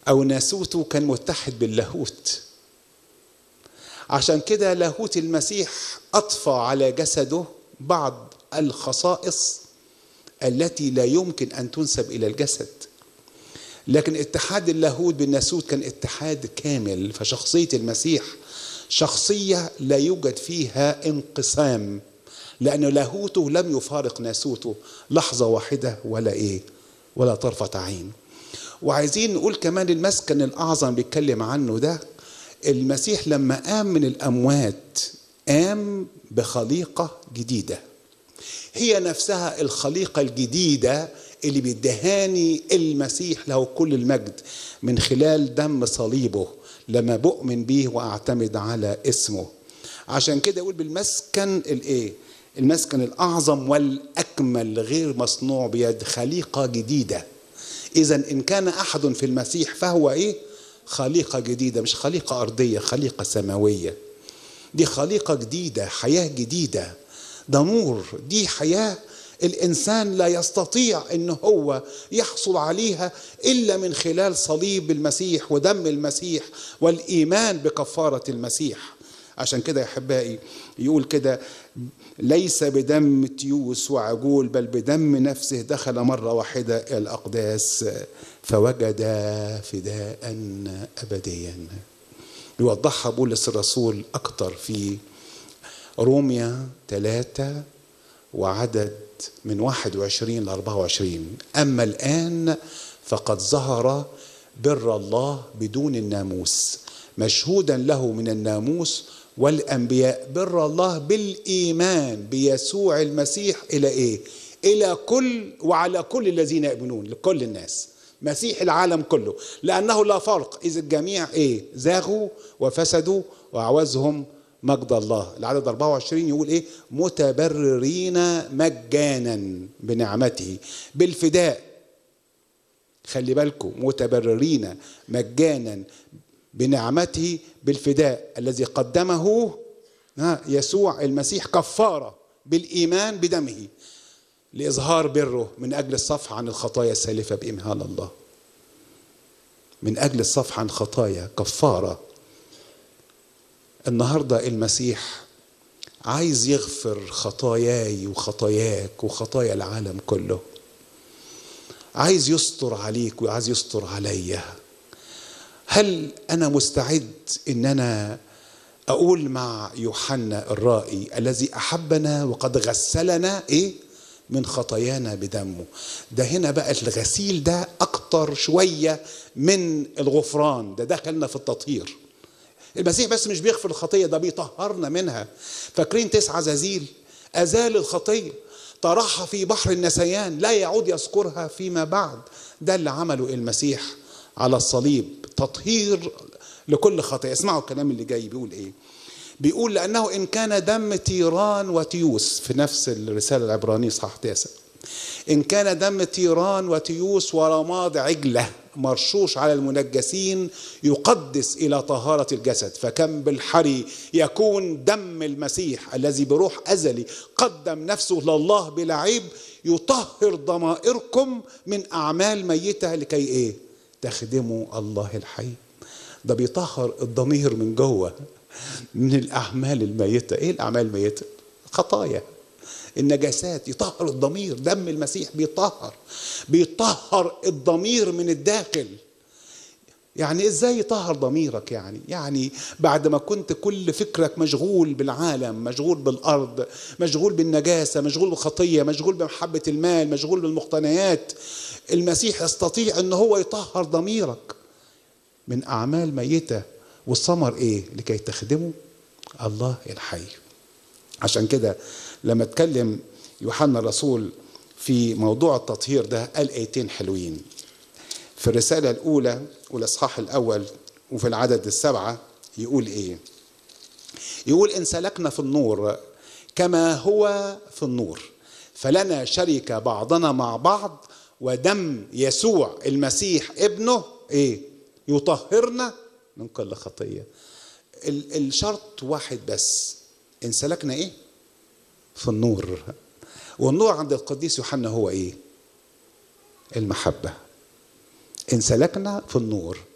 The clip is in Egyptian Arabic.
او ناسوته كان متحد باللاهوت عشان كده لاهوت المسيح اضفى على جسده بعض الخصائص التي لا يمكن ان تنسب الى الجسد لكن اتحاد اللاهوت بالناسوت كان اتحاد كامل فشخصيه المسيح شخصيه لا يوجد فيها انقسام لأن لاهوته لم يفارق ناسوته لحظة واحدة ولا إيه ولا طرفة عين وعايزين نقول كمان المسكن الأعظم بيتكلم عنه ده المسيح لما قام من الأموات قام بخليقة جديدة هي نفسها الخليقة الجديدة اللي بيدهاني المسيح له كل المجد من خلال دم صليبه لما بؤمن بيه واعتمد على اسمه عشان كده يقول بالمسكن الايه المسكن الاعظم والاكمل غير مصنوع بيد خليقه جديده اذا ان كان احد في المسيح فهو ايه خليقه جديده مش خليقه ارضيه خليقه سماويه دي خليقه جديده حياه جديده ده نور دي حياه الانسان لا يستطيع ان هو يحصل عليها الا من خلال صليب المسيح ودم المسيح والايمان بكفاره المسيح عشان كده يا احبائي يقول كده ليس بدم تيوس وعجول بل بدم نفسه دخل مره واحده الى الاقداس فوجد فداء ابديا يوضحها بولس الرسول اكتر في روميا ثلاثة وعدد من 21 ل 24 أما الآن فقد ظهر بر الله بدون الناموس مشهودا له من الناموس والأنبياء بر الله بالإيمان بيسوع المسيح إلى إيه؟ إلى كل وعلى كل الذين يؤمنون لكل الناس مسيح العالم كله لأنه لا فرق إذ الجميع إيه؟ زاغوا وفسدوا وعوزهم مجد الله العدد 24 يقول ايه متبررين مجانا بنعمته بالفداء خلي بالكم متبررين مجانا بنعمته بالفداء الذي قدمه يسوع المسيح كفاره بالايمان بدمه لاظهار بره من اجل الصفح عن الخطايا السالفه بامهال الله من اجل الصفح عن خطايا كفاره النهارده المسيح عايز يغفر خطاياي وخطاياك وخطايا العالم كله عايز يستر عليك وعايز يستر عليا هل انا مستعد ان انا اقول مع يوحنا الرائي الذي احبنا وقد غسلنا ايه من خطايانا بدمه ده هنا بقى الغسيل ده اكتر شويه من الغفران ده دخلنا في التطهير المسيح بس مش بيغفر الخطيه ده بيطهرنا منها فاكرين تسعة زازيل ازال الخطيه طرحها في بحر النسيان لا يعود يذكرها فيما بعد ده اللي عمله المسيح على الصليب تطهير لكل خطيه اسمعوا الكلام اللي جاي بيقول ايه بيقول لانه ان كان دم تيران وتيوس في نفس الرساله العبرانيه صح تاسع ان كان دم تيران وتيوس ورماد عجله مرشوش على المنجسين يقدس الى طهاره الجسد فكم بالحري يكون دم المسيح الذي بروح ازلي قدم نفسه لله بلا عيب يطهر ضمائركم من اعمال ميته لكي ايه تخدموا الله الحي ده بيطهر الضمير من جوه من الاعمال الميته ايه الاعمال الميته خطايا النجاسات يطهر الضمير دم المسيح بيطهر بيطهر الضمير من الداخل يعني ازاي يطهر ضميرك يعني يعني بعد ما كنت كل فكرك مشغول بالعالم مشغول بالارض مشغول بالنجاسه مشغول بالخطيه مشغول بمحبه المال مشغول بالمقتنيات المسيح يستطيع ان هو يطهر ضميرك من اعمال ميته والثمر ايه لكي تخدموا الله الحي عشان كده لما اتكلم يوحنا الرسول في موضوع التطهير ده قال ايتين حلوين في الرسالة الأولى والإصحاح الأول وفي العدد السبعة يقول إيه؟ يقول إن سلكنا في النور كما هو في النور فلنا شركة بعضنا مع بعض ودم يسوع المسيح ابنه إيه؟ يطهرنا من كل خطية الشرط واحد بس إن سلكنا إيه؟ في النور والنور عند القديس يوحنا هو ايه المحبة إن سلكنا في النور